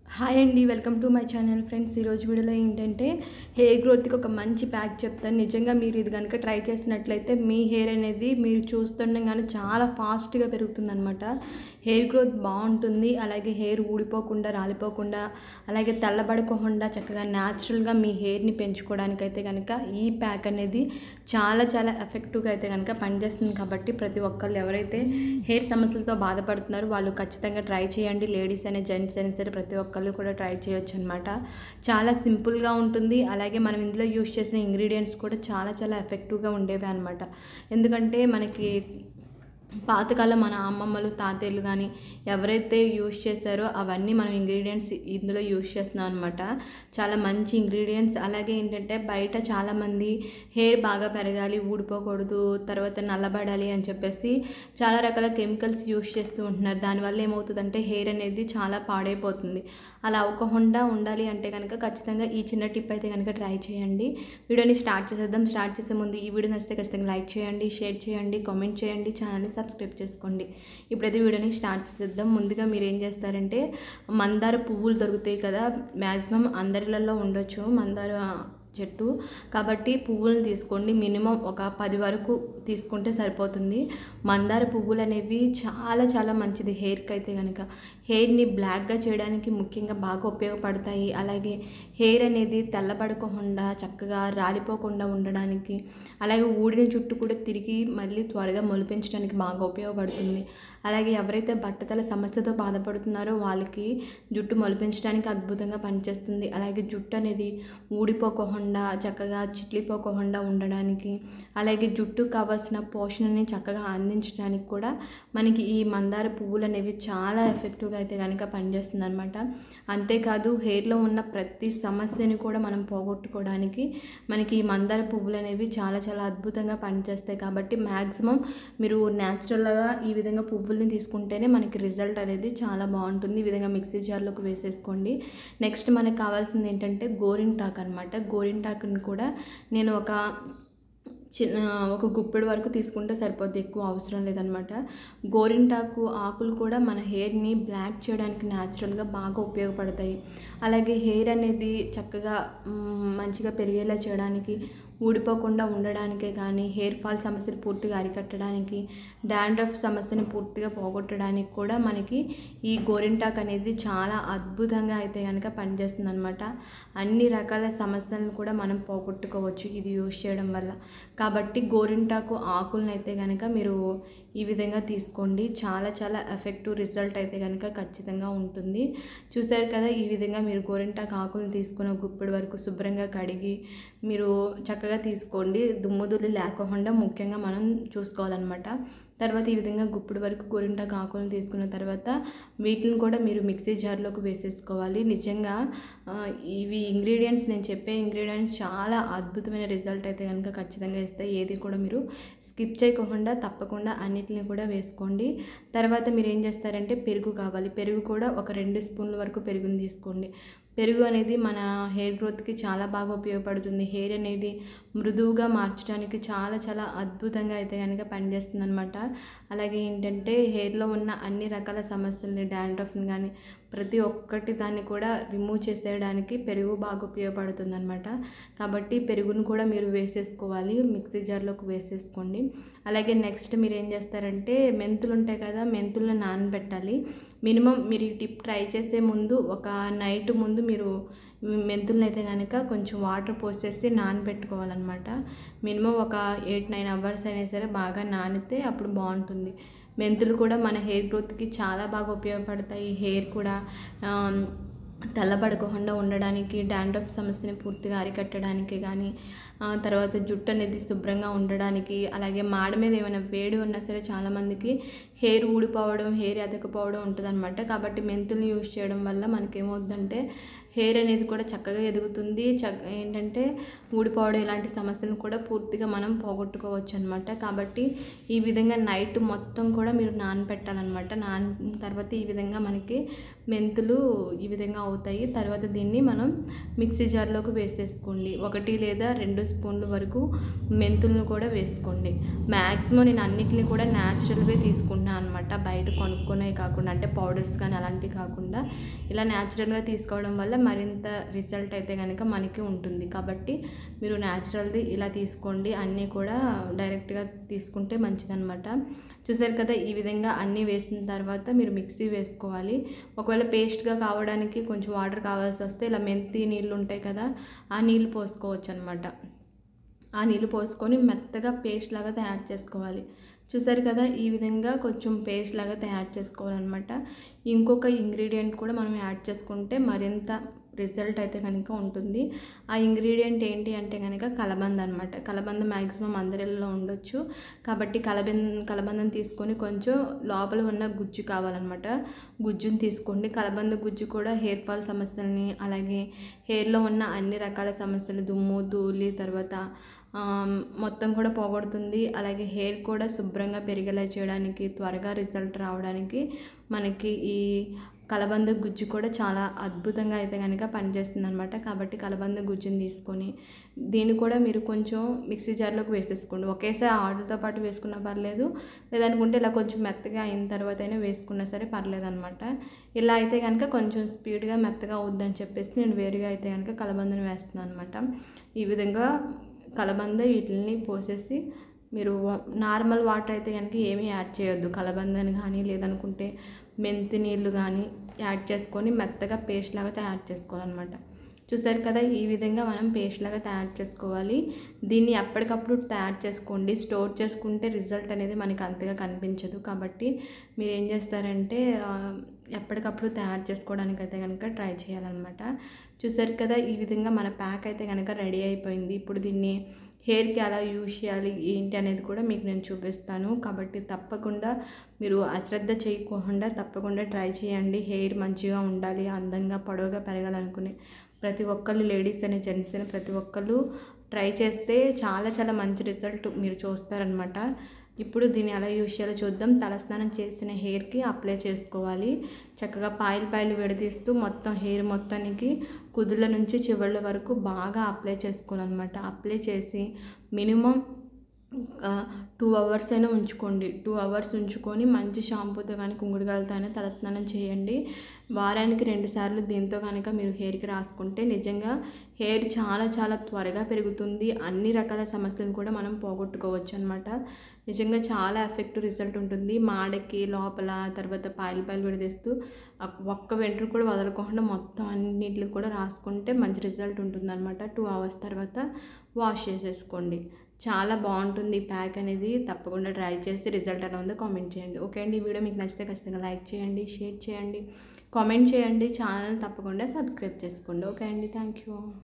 hi అండి welcome to my channel friends ఈరోజు వీడియోలో ఏంటంటే హెయిర్ గ్రోత్కి ఒక మంచి ప్యాక్ చెప్తాను నిజంగా మీరు ఇది కనుక ట్రై చేసినట్లయితే మీ హెయిర్ అనేది మీరు చూస్తుండగానే చాలా ఫాస్ట్గా పెరుగుతుంది అనమాట హెయిర్ గ్రోత్ బాగుంటుంది అలాగే హెయిర్ ఊడిపోకుండా రాలిపోకుండా అలాగే తెల్లబడుకోకుండా చక్కగా న్యాచురల్గా మీ హెయిర్ని పెంచుకోవడానికి అయితే కనుక ఈ ప్యాక్ అనేది చాలా చాలా ఎఫెక్టివ్గా అయితే కనుక పనిచేస్తుంది కాబట్టి ప్రతి ఒక్కళ్ళు ఎవరైతే హెయిర్ సమస్యలతో బాధపడుతున్నారో వాళ్ళు ఖచ్చితంగా ట్రై చేయండి లేడీస్ అయినా జెంట్స్ అయినా సరే ప్రతి ఒక్కళ్ళు కూడా ట్రై చేయొచ్చు అనమాట చాలా సింపుల్గా ఉంటుంది అలాగే మనం ఇందులో యూస్ చేసిన ఇంగ్రీడియంట్స్ కూడా చాలా చాలా ఎఫెక్టివ్గా ఉండేవి అనమాట ఎందుకంటే మనకి పాతకాలం మన అమ్మమ్మలు తాతయ్యలు కానీ ఎవరైతే యూస్ చేశారో అవన్నీ మనం ఇంగ్రీడియంట్స్ ఇందులో యూస్ చేస్తున్నాం అనమాట చాలా మంచి ఇంగ్రీడియంట్స్ అలాగే ఏంటంటే బయట చాలామంది హెయిర్ బాగా పెరగాలి ఊడిపోకూడదు తర్వాత నల్లబడాలి అని చెప్పేసి చాలా రకాల కెమికల్స్ యూస్ చేస్తూ ఉంటున్నారు దానివల్ల ఏమవుతుందంటే హెయిర్ అనేది చాలా పాడైపోతుంది అలా అవ్వకుండా ఉండాలి అంటే కనుక ఖచ్చితంగా ఈ చిన్న టిప్ అయితే కనుక ట్రై చేయండి వీడియోని స్టార్ట్ చేసేద్దాం స్టార్ట్ చేసే ముందు ఈ వీడియో నచ్చితే ఖచ్చితంగా లైక్ చేయండి షేర్ చేయండి కామెంట్ చేయండి ఛానల్ని సబ్స్క్రైబ్ చేసుకోండి ఇప్పుడైతే వీడియోని స్టార్ట్ చేసేద్దాం ముందుగా మీరు ఏం చేస్తారంటే మందార పువ్వులు దొరుకుతాయి కదా మ్యాక్సిమం అందరిలలో ఉండొచ్చు మందార చెట్టు కాబట్టి పువ్వులను తీసుకోండి మినిమం ఒక పది వరకు తీసుకుంటే సరిపోతుంది మందార పువ్వులు అనేవి చాలా చాలా మంచిది హెయిర్కి అయితే కనుక హెయిర్ని బ్లాక్గా చేయడానికి ముఖ్యంగా బాగా ఉపయోగపడతాయి అలాగే హెయిర్ అనేది తెల్లబడకుండా చక్కగా రాలిపోకుండా ఉండడానికి అలాగే ఊడిన జుట్టు కూడా తిరిగి మళ్ళీ త్వరగా మొలిపించడానికి బాగా ఉపయోగపడుతుంది అలాగే ఎవరైతే బట్టతల సమస్యతో బాధపడుతున్నారో వాళ్ళకి జుట్టు మొలిపించడానికి అద్భుతంగా పనిచేస్తుంది అలాగే జుట్టు అనేది ఊడిపోకుండా చక్కగా చిట్లిపోకుండా ఉండడానికి అలాగే జుట్టుకు కావాల్సిన పోషణని చక్కగా అందించడానికి కూడా మనకి ఈ మందార పువ్వులు అనేవి చాలా ఎఫెక్టివ్గా అయితే కనుక పనిచేస్తుంది అనమాట అంతేకాదు హెయిర్లో ఉన్న ప్రతి సమస్యని కూడా మనం పోగొట్టుకోవడానికి మనకి ఈ మందార పువ్వులు అనేవి చాలా చాలా అద్భుతంగా పనిచేస్తాయి కాబట్టి మ్యాక్సిమం మీరు న్యాచురల్గా ఈ విధంగా పువ్వుల్ని తీసుకుంటేనే మనకి రిజల్ట్ అనేది చాలా బాగుంటుంది ఈ విధంగా మిక్సీ జార్లోకి వేసేసుకోండి నెక్స్ట్ మనకు కావాల్సింది ఏంటంటే గోరింటాక్ అనమాట గోరింటాకుని కూడా నేను ఒక చిన్న ఒక గుప్పెడు వరకు తీసుకుంటే సరిపోద్ది ఎక్కువ అవసరం లేదనమాట గోరింటాకు ఆకులు కూడా మన హెయిర్ని బ్లాక్ చేయడానికి న్యాచురల్గా బాగా ఉపయోగపడతాయి అలాగే హెయిర్ అనేది చక్కగా మ్, మంచిగా పెరిగేలా చేయడానికి ఊడిపోకుండా ఉండడానికే కానీ హెయిర్ ఫాల్ సమస్యను పూర్తిగా అరికట్టడానికి డాండ్రఫ్ సమస్యను పూర్తిగా పోగొట్టడానికి కూడా మనకి ఈ గోరింటాక్ అనేది చాలా అద్భుతంగా అయితే కనుక పనిచేస్తుంది అనమాట అన్ని రకాల సమస్యలను కూడా మనం పోగొట్టుకోవచ్చు ఇది యూజ్ చేయడం వల్ల కాబట్టి గోరింటాకు ఆకులను అయితే కనుక మీరు ఈ విధంగా తీసుకోండి చాలా చాలా ఎఫెక్టివ్ రిజల్ట్ అయితే కనుక ఖచ్చితంగా ఉంటుంది చూశారు కదా ఈ విధంగా మీరు గోరింటాకు ఆకులను తీసుకుని ఒక గుప్పెడు వరకు శుభ్రంగా కడిగి మీరు చక్కగా తీసుకోండి దుమ్ము దుల్లి లేకుండా ముఖ్యంగా మనం చూసుకోవాలన్నమాట తర్వాత ఈ విధంగా గుప్పుడు వరకు గోరింటాకు ఆకులను తీసుకున్న తర్వాత వీటిని కూడా మీరు మిక్సీ జార్లోకి వేసేసుకోవాలి నిజంగా ఆ, ఇవి ఇంగ్రీడియంట్స్ నేను చెప్పే ఇంగ్రీడియంట్స్ చాలా అద్భుతమైన రిజల్ట్ అయితే కనుక ఖచ్చితంగా ఇస్తాయి ఏది కూడా మీరు స్కిప్ చేయకుండా తప్పకుండా అన్నిటిని కూడా వేసుకోండి తర్వాత మీరు ఏం చేస్తారంటే పెరుగు కావాలి పెరుగు కూడా ఒక రెండు స్పూన్ల వరకు పెరుగుని తీసుకోండి పెరుగు అనేది మన హెయిర్ గ్రోత్కి చాలా బాగా ఉపయోగపడుతుంది హెయిర్ అనేది మృదువుగా మార్చడానికి చాలా చాలా అద్భుతంగా అయితే కనుక పనిచేస్తుంది అనమాట అలాగే ఏంటంటే హెయిర్లో ఉన్న అన్ని రకాల సమస్యల్ని డాండ్రఫ్ని కానీ ప్రతి ఒక్కటి దాన్ని కూడా రిమూవ్ చేసేయడానికి పెరుగు బాగా ఉపయోగపడుతుంది అనమాట కాబట్టి పెరుగును కూడా మీరు వేసేసుకోవాలి మిక్సీ జార్లోకి వేసేసుకోండి అలాగే నెక్స్ట్ మీరు ఏం చేస్తారంటే మెంతులు ఉంటాయి కదా మెంతులను నానబెట్టాలి మినిమం మీరు ఈ టిప్ ట్రై చేసే ముందు ఒక నైట్ ముందు మీరు మెంతులను అయితే కనుక కొంచెం వాటర్ పోసేసి నానబెట్టుకోవాలన్నమాట మినిమం ఒక ఎయిట్ నైన్ అవర్స్ అయినా సరే బాగా నానితే అప్పుడు బాగుంటుంది మెంతులు కూడా మన హెయిర్ గ్రోత్కి చాలా బాగా ఉపయోగపడతాయి హెయిర్ కూడా ఆ, తెల్లబడకుండా ఉండడానికి డాండ్రఫ్ సమస్యని పూర్తిగా అరికట్టడానికి కానీ ఆ, తర్వాత జుట్టు అనేది శుభ్రంగా ఉండడానికి అలాగే మాడ మీద ఏమైనా వేడి ఉన్నా సరే చాలామందికి హెయిర్ ఊడిపోవడం హెయిర్ ఎదకపోవడం ఉంటుందన్నమాట కాబట్టి మెంతుల్ని యూజ్ చేయడం వల్ల మనకేమవుతుందంటే హెయిర్ అనేది కూడా చక్కగా ఎదుగుతుంది చక్క ఏంటంటే ఊడిపోవడం ఇలాంటి సమస్యలను కూడా పూర్తిగా మనం పోగొట్టుకోవచ్చు అనమాట కాబట్టి ఈ విధంగా నైట్ మొత్తం కూడా మీరు నానబెట్టాలన్నమాట నాన్ తర్వాత ఈ విధంగా మనకి మెంతులు ఈ విధంగా అవుతాయి తర్వాత దీన్ని మనం మిక్సీ జార్లోకి వేసేసుకోండి ఒకటి లేదా రెండు స్పూన్ల వరకు మెంతులను కూడా వేసుకోండి మ్యాక్సిమం నేను అన్నిటిని కూడా న్యాచురల్వే తీసుకుంటున్నాను అనమాట బయట కొనుక్కునే కాకుండా అంటే పౌడర్స్ కానీ అలాంటివి కాకుండా ఇలా న్యాచురల్గా తీసుకోవడం వల్ల మరింత రిజల్ట్ అయితే కనుక మనకి ఉంటుంది కాబట్టి మీరు న్యాచురల్ది ఇలా తీసుకోండి అన్నీ కూడా డైరెక్ట్గా తీసుకుంటే మంచిదన్నమాట చూసారు కదా ఈ విధంగా అన్నీ వేసిన తర్వాత మీరు మిక్సీ వేసుకోవాలి ఒకవేళ పేస్ట్గా కావడానికి కొంచెం వాటర్ కావాల్సి వస్తే ఇలా మెంతి నీళ్ళు ఉంటాయి కదా ఆ నీళ్ళు పోసుకోవచ్చు అనమాట ఆ నీళ్ళు పోసుకొని మెత్తగా పేస్ట్ లాగా తయారు చేసుకోవాలి చూసారు కదా ఈ విధంగా కొంచెం పేస్ట్ లాగా తయారు చేసుకోవాలన్నమాట ఇంకొక ఇంగ్రీడియంట్ కూడా మనం యాడ్ చేసుకుంటే మరింత రిజల్ట్ అయితే కనుక ఉంటుంది ఆ ఇంగ్రీడియంట్ ఏంటి అంటే కనుక కలబంద అనమాట కలబంద మ్యాక్సిమం అందరిలో ఉండొచ్చు కాబట్టి కలబంద కలబందం తీసుకొని కొంచెం లోపల ఉన్న గుజ్జు కావాలన్నమాట గుజ్జుని తీసుకోండి కలబంద గుజ్జు కూడా హెయిర్ ఫాల్ సమస్యల్ని అలాగే హెయిర్లో ఉన్న అన్ని రకాల సమస్యలు దుమ్ము ధూళి తర్వాత మొత్తం కూడా పోగొడుతుంది అలాగే హెయిర్ కూడా శుభ్రంగా పెరిగేలా చేయడానికి త్వరగా రిజల్ట్ రావడానికి మనకి ఈ కలబంద గుజ్జు కూడా చాలా అద్భుతంగా అయితే కనుక పనిచేస్తుంది అనమాట కాబట్టి కలబంద గుజ్జుని తీసుకొని దీన్ని కూడా మీరు కొంచెం మిక్సీ జార్లోకి వేసేసుకోండి ఒకేసారి ఆయిల్తో పాటు వేసుకున్నా పర్లేదు లేదనుకుంటే ఇలా కొంచెం మెత్తగా అయిన తర్వాత అయినా వేసుకున్నా సరే పర్లేదు అనమాట ఇలా అయితే కనుక కొంచెం స్పీడ్గా మెత్తగా అవుద్దని చెప్పేసి నేను వేరుగా అయితే కనుక కలబందని వేస్తున్నాను అనమాట ఈ విధంగా కలబంద వీటిని పోసేసి మీరు నార్మల్ వాటర్ అయితే కనుక ఏమీ యాడ్ చేయొద్దు కలబందని కానీ లేదనుకుంటే మెంతి నీళ్ళు కానీ యాడ్ చేసుకొని మెత్తగా పేస్ట్ లాగా తయారు చేసుకోవాలన్నమాట చూసారు కదా ఈ విధంగా మనం పేస్ట్ లాగా తయారు చేసుకోవాలి దీన్ని ఎప్పటికప్పుడు తయారు చేసుకోండి స్టోర్ చేసుకుంటే రిజల్ట్ అనేది మనకి అంతగా కనిపించదు కాబట్టి మీరు ఏం చేస్తారంటే ఎప్పటికప్పుడు తయారు చేసుకోవడానికి అయితే కనుక ట్రై చేయాలన్నమాట చూసారు కదా ఈ విధంగా మన ప్యాక్ అయితే కనుక రెడీ అయిపోయింది ఇప్పుడు దీన్ని హెయిర్కి ఎలా యూజ్ చేయాలి ఏంటి అనేది కూడా మీకు నేను చూపిస్తాను కాబట్టి తప్పకుండా మీరు అశ్రద్ధ చేయకుండా తప్పకుండా ట్రై చేయండి హెయిర్ మంచిగా ఉండాలి అందంగా పొడవుగా పెరగాలనుకునే ప్రతి ఒక్కళ్ళు లేడీస్ అని జెంట్స్ అని ప్రతి ఒక్కళ్ళు ట్రై చేస్తే చాలా చాలా మంచి రిజల్ట్ మీరు చూస్తారనమాట ఇప్పుడు దీన్ని ఎలా యూజ్ చేయాలో చూద్దాం తలస్నానం చేసిన హెయిర్కి అప్లై చేసుకోవాలి చక్కగా పాయలు పాయలు విడదీస్తూ మొత్తం హెయిర్ మొత్తానికి కుదుళ్ళ నుంచి చివళ్ళ వరకు బాగా అప్లై చేసుకోవాలన్నమాట అప్లై చేసి మినిమం టూ అవర్స్ అయినా ఉంచుకోండి టూ అవర్స్ ఉంచుకొని మంచి షాంపూతో కానీ కుంకుడుగాయలతో అయినా తలస్నానం చేయండి వారానికి రెండు సార్లు దీంతో కనుక మీరు హెయిర్కి రాసుకుంటే నిజంగా హెయిర్ చాలా చాలా త్వరగా పెరుగుతుంది అన్ని రకాల సమస్యలను కూడా మనం పోగొట్టుకోవచ్చు అనమాట నిజంగా చాలా ఎఫెక్టివ్ రిజల్ట్ ఉంటుంది మాడకి లోపల తర్వాత పాయలు పాయలు విడదీస్తూ ఒక్క వెంట్రుకు కూడా వదలకుండా మొత్తం అన్నింటికి కూడా రాసుకుంటే మంచి రిజల్ట్ ఉంటుంది అనమాట టూ అవర్స్ తర్వాత వాష్ చేసేసుకోండి చాలా బాగుంటుంది ఈ ప్యాక్ అనేది తప్పకుండా ట్రై చేసి రిజల్ట్ ఎలా ఉందో కామెంట్ చేయండి ఓకే అండి ఈ వీడియో మీకు నచ్చితే ఖచ్చితంగా లైక్ చేయండి షేర్ చేయండి కామెంట్ చేయండి ఛానల్ తప్పకుండా సబ్స్క్రైబ్ చేసుకోండి ఓకే అండి థ్యాంక్ యూ